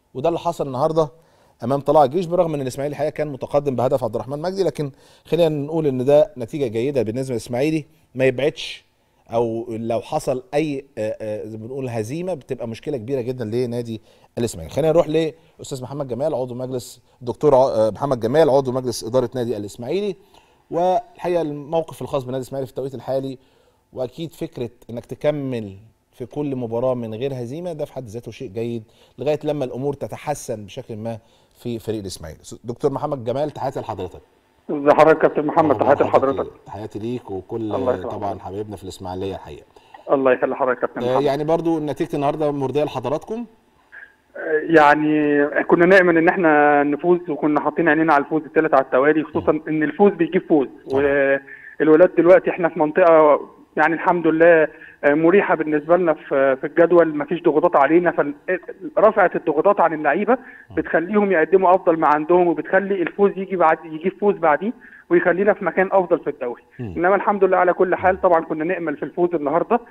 وده اللي حصل النهارده امام طلائع الجيش برغم ان الاسماعيلي الحقيقه كان متقدم بهدف عبد الرحمن مجدي لكن خلينا نقول ان ده نتيجه جيده بالنسبه للاسماعيلي ما يبعدش او لو حصل اي آه، آه، زي ما بنقول هزيمه بتبقى مشكله كبيره جدا لنادي الاسماعيلي خلينا نروح لاستاذ محمد جمال عضو مجلس الدكتور ع- آه، محمد جمال عضو مجلس اداره نادي الاسماعيلي والحقيقه الموقف الخاص بنادي الاسماعيلي في التوقيت الحالي واكيد فكره انك تكمل في كل مباراه من غير هزيمه ده في حد ذاته شيء جيد لغايه لما الامور تتحسن بشكل ما في فريق الاسماعيلي دكتور محمد جمال تحياتي لحضرتك ازي حضرتك كابتن محمد تحياتي لحضرتك إيه؟ تحياتي ليك وكل الله يسلمك. طبعا حبايبنا في الاسماعيليه الحقيقه الله يخلي حضرتك كابتن آه، محمد يعني برضو نتيجه النهارده مرضيه لحضراتكم يعني كنا نامل ان احنا نفوز وكنا حاطين عينينا على الفوز الثالث على التوالي خصوصا ان الفوز بيجيب فوز والولاد دلوقتي احنا في منطقه يعني الحمد لله مريحه بالنسبه لنا في في الجدول ما فيش ضغوطات علينا فرفعت الضغوطات عن اللعيبه بتخليهم يقدموا افضل ما عندهم وبتخلي الفوز يجي بعد يجيب فوز بعديه ويخلينا في مكان افضل في الدوري مم. انما الحمد لله على كل حال طبعا كنا نامل في الفوز النهارده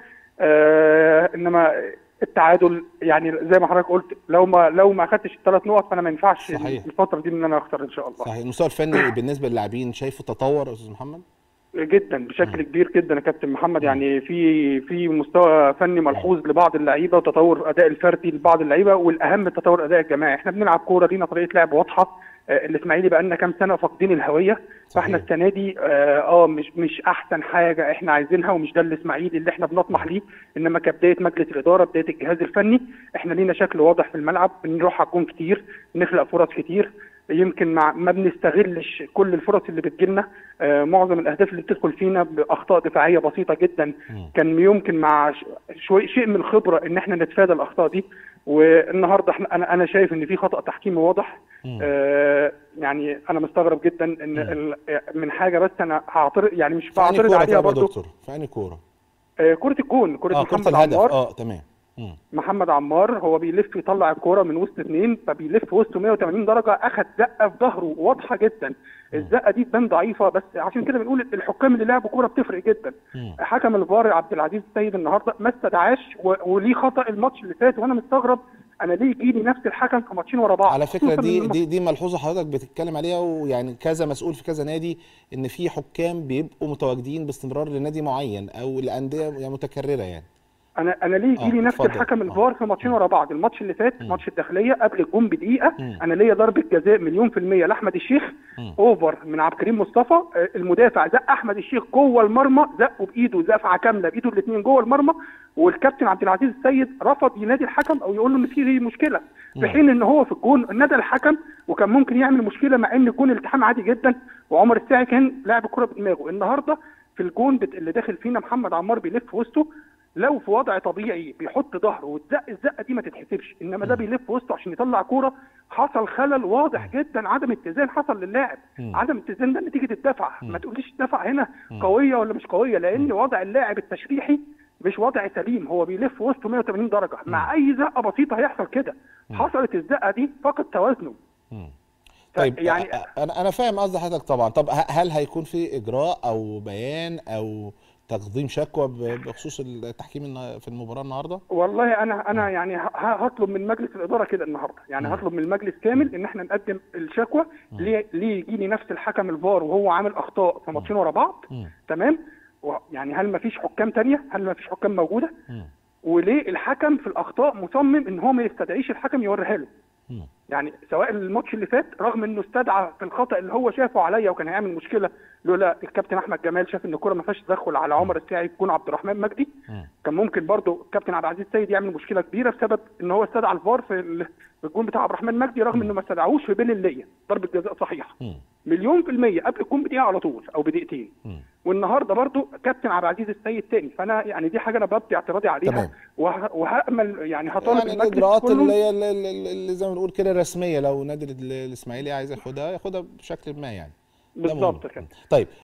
آه انما التعادل يعني زي ما حضرتك قلت لو ما لو ما اخدتش الثلاث نقط فانا ما ينفعش صحيح. الفتره دي ان انا اخسر ان شاء الله صحيح المستوى الفني بالنسبه للاعبين شايفه تطور يا استاذ محمد جدا بشكل كبير جدا يا كابتن محمد يعني في في مستوى فني ملحوظ لبعض اللعيبه وتطور اداء الفردي لبعض اللعيبه والاهم تطور اداء الجماعي احنا بنلعب كوره لينا طريقه لعب واضحه آه، الاسماعيلي بقى لنا كام سنه فاقدين الهويه فاحنا صحيح. السنه دي اه آه، مش مش احسن حاجه احنا عايزينها ومش ده الاسماعيلي اللي احنا بنطمح ليه انما كبدايه مجلس الاداره بدايه الجهاز الفني احنا لينا شكل واضح في الملعب بنروح على الجون كتير بنخلق فرص كتير يمكن مع ما بنستغلش كل الفرص اللي بتجيلنا آه معظم الاهداف اللي بتدخل فينا باخطاء دفاعيه بسيطه جدا مم. كان يمكن مع ش- شوي شيء من الخبره ان احنا نتفادى الاخطاء دي والنهارده احنا انا انا شايف ان في خطا تحكيمي واضح مم. آه يعني انا مستغرب جدا ان ال- من حاجه بس انا هعترض يعني مش في أنهي بعترض كوره عليها طيب يا برضه دكتور في انهي كوره آه كره الجون كره اه كره محمد الهدف عمار اه تمام مم. محمد عمار هو بيلف يطلع الكوره من وسط اثنين فبيلف وسطه 180 درجه اخد زقه في ظهره واضحه جدا الزقه دي تبان ضعيفه بس عشان كده بنقول الحكام اللي لعبوا كوره بتفرق جدا مم. حكم الفار عبد العزيز السيد النهارده ما استدعاش و- وليه خطا الماتش اللي فات وانا مستغرب انا ليه يجي لي نفس الحكم في ماتشين ورا بعض على فكره خصوصاً دي إن دي دي ملحوظه حضرتك بتتكلم عليها ويعني كذا مسؤول في كذا نادي ان في حكام بيبقوا متواجدين باستمرار لنادي معين او لانديه يعني متكرره يعني انا انا ليه يجي لي آه، نفس اتفضل. الحكم آه. الفار في ماتشين ورا بعض الماتش اللي فات مم. ماتش الداخليه قبل الجون بدقيقه مم. انا ليا ضربه جزاء مليون في الميه لاحمد الشيخ مم. اوفر من عبد الكريم مصطفى آه، المدافع زق احمد الشيخ جوه المرمى زقه بايده زقفه كامله بايده الاثنين جوه المرمى والكابتن عبد العزيز السيد رفض ينادي الحكم او يقول له ان في مشكله في مم. حين ان هو في الجون نادى الحكم وكان ممكن يعمل مشكله مع ان الجون التحام عادي جدا وعمر الساعي كان لاعب الكره بدماغه النهارده في الجون بت- اللي داخل فينا محمد عمار بيلف وسطه لو في وضع طبيعي بيحط ظهره وتزق الزقه دي ما تتحسبش انما ده بيلف وسطه عشان يطلع كوره حصل خلل واضح جدا عدم اتزان حصل للاعب مم. عدم اتزان ده نتيجه الدفع مم. ما تقوليش الدفع هنا مم. قويه ولا مش قويه لان وضع اللاعب التشريحي مش وضع سليم هو بيلف وسطه 180 درجه مع اي زقه بسيطه هيحصل كده حصلت الزقه دي فقد توازنه مم. طيب يعني- يعني انا انا فاهم قصد حضرتك طبعا طب ه- هل هيكون في اجراء او بيان او تقديم شكوى ب- بخصوص التحكيم النا- في المباراه النهارده والله انا انا يعني ه- ه- هطلب من مجلس الاداره كده النهارده يعني مم. هطلب من المجلس كامل ان احنا نقدم الشكوى ليه ليه يجي لي نفس الحكم الفار وهو عامل اخطاء في ماتشين ورا بعض مم. تمام و- يعني هل ما فيش حكام تانية هل ما فيش حكام موجوده مم. وليه الحكم في الاخطاء مصمم ان هو ما يستدعيش الحكم يوريها له مم. يعني سواء الماتش اللي فات رغم انه استدعى في الخطا اللي هو شافه عليا وكان هيعمل مشكله لولا الكابتن احمد جمال شاف ان الكره ما فيهاش تدخل على عمر الساعي يكون عبد الرحمن مجدي مم. كان ممكن برضه الكابتن عبد العزيز السيد يعمل مشكله كبيره بسبب ان هو استدعى الفار في ال- في الجون بتاع عبد الرحمن مجدي رغم انه ما استدعوش في بين اللية ضربه جزاء صحيحه مم. مليون في المية قبل الجون بدقيقة على طول أو بدقيقتين مم. والنهارده برضو كابتن عبد العزيز السيد تاني فانا يعني دي حاجة أنا ببدي اعتراضي عليها تمام. وه... وهأمل يعني هطالب يعني المجلس الاجراءات كله اللي هي اللي- اللي اللي زي ما بنقول كده الرسميه لو نادي ال- الاسماعيلي عايز ياخدها ياخدها بشكل ما يعني ده بالظبط مهم. كده طيب